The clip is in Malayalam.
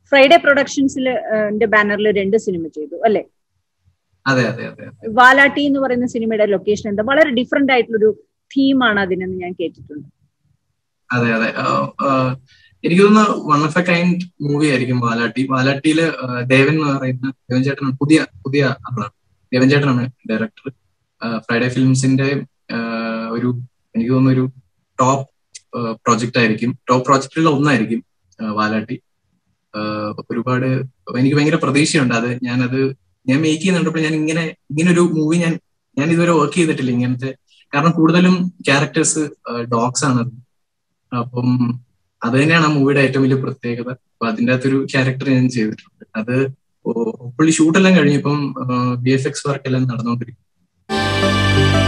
ഫ്രൈഡേ പ്രൊഡക്ഷൻസിൽ ബാനറിൽ രണ്ട് സിനിമ ചെയ്തു അല്ലെ അതെ അതെ അതെ വാലാട്ടി എന്ന് പറയുന്ന സിനിമയുടെ ലൊക്കേഷൻ എന്താ വളരെ ഡിഫറെന്റ് ആയിട്ടുള്ളൊരു തീമാണ് അതിനെന്ന് ഞാൻ കേട്ടിട്ടുണ്ട് അതെ അതെ എനിക്ക് തോന്നുന്നു one of a kind movie ആയിരിക്കും വാലാട്ടി വാലാട്ടിയില് ദേവൻ എന്ന് പറയുന്ന ദേവൻ ചേട്ടനാണ് പുതിയ പുതിയ ആളാണ് ദേവൻ ചേട്ടനാണ് ഡയറക്ടർ ഫ്രൈഡേ ഫിലിംസിന്റെ ഒരു എനിക്ക് തോന്നുന്നു ഒരു ടോപ്പ് പ്രോജക്റ്റ് ആയിരിക്കും ടോപ്പ് പ്രോജക്റ്റുകളിൽ ഒന്നായിരിക്കും വാലാട്ടി ഒരുപാട് എനിക്ക് ഭയങ്കര പ്രതീക്ഷയുണ്ട് അത് ഞാനത് ഞാൻ മേക്ക് ചെയ്യുന്നുണ്ടപ്പോൾ ഞാൻ ഇങ്ങനെ ഇങ്ങനെ ഒരു മൂവി ഞാൻ ഞാൻ ഇതുവരെ വർക്ക് ചെയ്തിട്ടില്ല ഇങ്ങനത്തെ കാരണം കൂടുതലും ക്യാരക്ടേഴ്സ് ഡോഗ്സ് ആണ് അപ്പം അത് തന്നെയാണ് ആ മൂവിയുടെ ഏറ്റവും വലിയ പ്രത്യേകത അപ്പൊ അതിൻ്റെ അകത്തൊരു ക്യാരക്ടർ ഞാൻ ചെയ്തിട്ടുണ്ട് അത് ഹോപ്പ്ഫുള്ളി ഷൂട്ടെല്ലാം കഴിഞ്ഞപ്പം ബി എഫ് എക്സ് വർക്ക് എല്ലാം നടന്നുകൊണ്ടിരിക്കും